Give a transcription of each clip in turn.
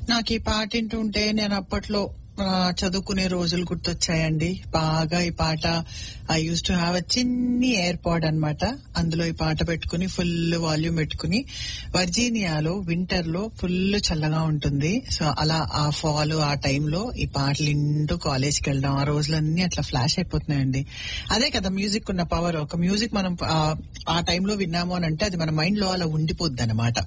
నాకు ఈ పాట వింటుంటే నేను అప్పట్లో ఆ, చదువుకునే రోజులు గుర్తొచ్చాయండి బాగా ఈ పాట I used to have a చిన్ని ఎయిర్ పాడ్ అనమాట అందులో ఈ పాట పెట్టుకుని ఫుల్ వాల్యూమ్ పెట్టుకుని వర్జీనియాలో వింటర్ లో ఫుల్ చల్లగా ఉంటుంది సో అలా ఆ ఫాల్ ఆ టైంలో ఈ పాటలు ఇంటూ కాలేజ్కి వెళ్ళడం ఆ రోజులన్నీ అట్లా ఫ్లాష్ అయిపోతున్నాయండి అదే కదా మ్యూజిక్ ఉన్న పవర్ ఒక మ్యూజిక్ మనం ఆ- ఆ టైంలో విన్నాము అని అంటే అది మన మైండ్ లో అలా ఉండిపోద్ది అనమాట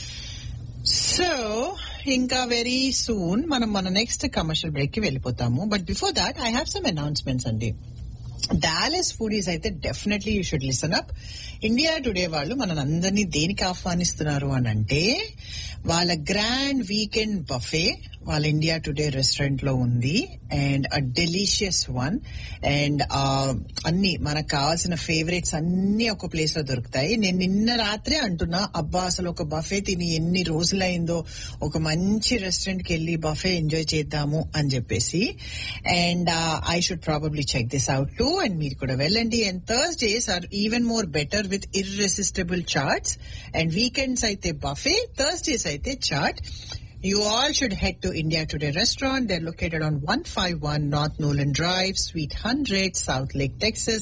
సో ఇంకా వెరీ సూన్ మనం మన నెక్స్ట్ కమర్షియల్ బ్రేక్ కి వెళ్ళిపోతాము but before that I have some announcements అండి డాలస్ ఫుడీస్ అయితే definitely you should listen up India Today వాళ్ళు మన అందరినీ దేనికి ఆహ్వానిస్తున్నారు అని అంటే వాళ్ళ గ్రాండ్ వీకెండ్ బఫే వాళ్ళ ఇండియా టుడే రెస్టారెంట్ లో ఉంది and uh delicious one and అన్ని మనకు కావాల్సిన ఫేవరెట్స్ అన్ని ఒక ప్లేస్ లో దొరుకుతాయి నేను నిన్న రాత్రే అంటున్నా అబ్బా అసలు ఒక బఫే తిని ఎన్ని రోజులైందో ఒక మంచి రెస్టారెంట్ కి వెళ్ళి బఫే ఎంజాయ్ చేద్దాము అని చెప్పేసి and I should probably check this out too and మీరు కూడా వెళ్ళండి and Thursdays are even more better with irresistible chaats and weekends అయితే బఫే థర్స్డేస్ అయితే chaat You all should head to India Today restaurant. They're located on 151 North Nolan Drive, Suite 100, South Lake, Texas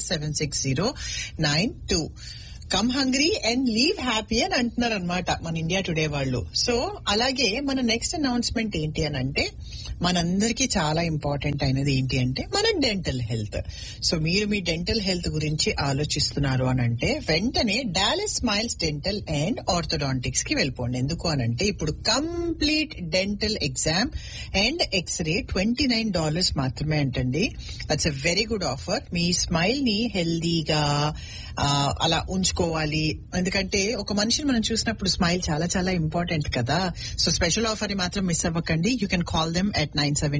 76092. Come hungry and leave happy అని అంటున్నారు అనమాట మన India Today వాళ్ళు so అలాగే మన next announcement ఏంటి అని అంటే మనందరికీ చాలా ఇంపార్టెంట్ అయినది ఏంటి అంటే మన డెంటల్ హెల్త్ సో మీరు మీ డెంటల్ హెల్త్ గురించి ఆలోచిస్తున్నారు అని అంటే వెంటనే Dallas smiles dental and orthodontics కి వెళ్ళిపోండి ఎందుకు అని అంటే ఇప్పుడు complete dental exam and x-ray twenty nine dollars మాత్రమే అంటండి that's a very good offer మీ స్మైల్ ని హెల్దీగా అలా ఉంచుకోవాలి ఎందుకంటే ఒక మనిషిని మనం చూసినప్పుడు స్మైల్ చాలా చాలా ఇంపార్టెంట్ కదా సో స్పెషల్ ఆఫర్ ని మాత్రం మిస్ అవ్వకండి you can call them at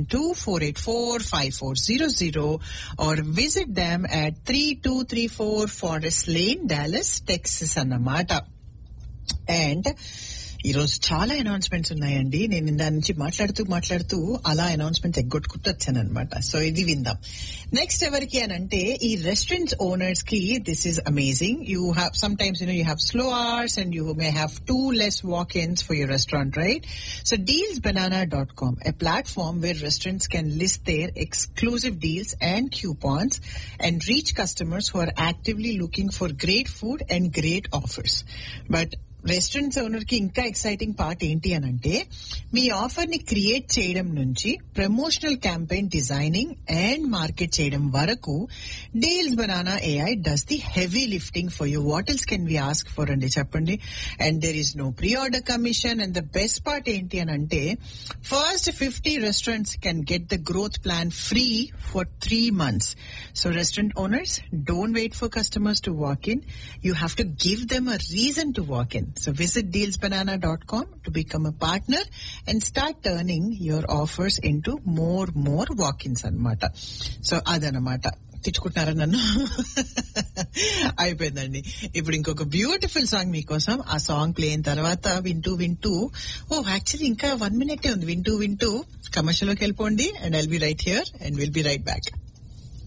972-484-5400 or visit them at 3234 Forest Lane, Dallas, Texas అన్నమాట అండ్ ఈ రోజు చాలా అనౌన్స్మెంట్స్ ఉన్నాయండి నేను దాని నుంచి మాట్లాడుతూ మాట్లాడుతూ అలా అనౌన్స్మెంట్స్ ఎగ్గొట్టుకుంటూ వచ్చాను అనమాట సో ఇది విందాం నెక్స్ట్ ఎవరికి అని అంటే ఈ రెస్టారెంట్స్ ఓనర్స్ కి this is amazing you have some times you know you have slow hours and you may have too less walk ins for your restaurant right so deals banana dot com a platform where restaurants can list their exclusive deals and coupons and reach customers who are actively looking for great food and great offers. But restaurants owner కి ఇంకా exciting part ఏంటి అని అంటే మీ offer ని create చేయడం నుంచి promotional campaign designing and market చేయడం వరకు deals banana AI does the heavy lifting for you what else can we ask for అండి చెప్పండి and there is no preorder commission and the best part ఏంటి అని అంటే first fifty restaurants can get the growth plan free for three months so restaurant owners don't wait for customers to walk in you have to give them a reason to walk in So visit dealsbanana.com to become a partner and start turning your offers into more, more walk-ins అన్నమాట so అదనమాట తిట్టుకుంటున్నారా నన్ను అయిపోయిందండి ఇప్పుడు ఇంకొక beautiful song మీకోసం ఆ song play అయిన తర్వాత వింటూ వింటూ ఓ యాక్చువల్లీ ఇంకా వన్ మినిట్ ఉంది వింటూ వింటూ కమర్షియల్లోకి వెళ్ళిపోండి and I'll be right here and will be right back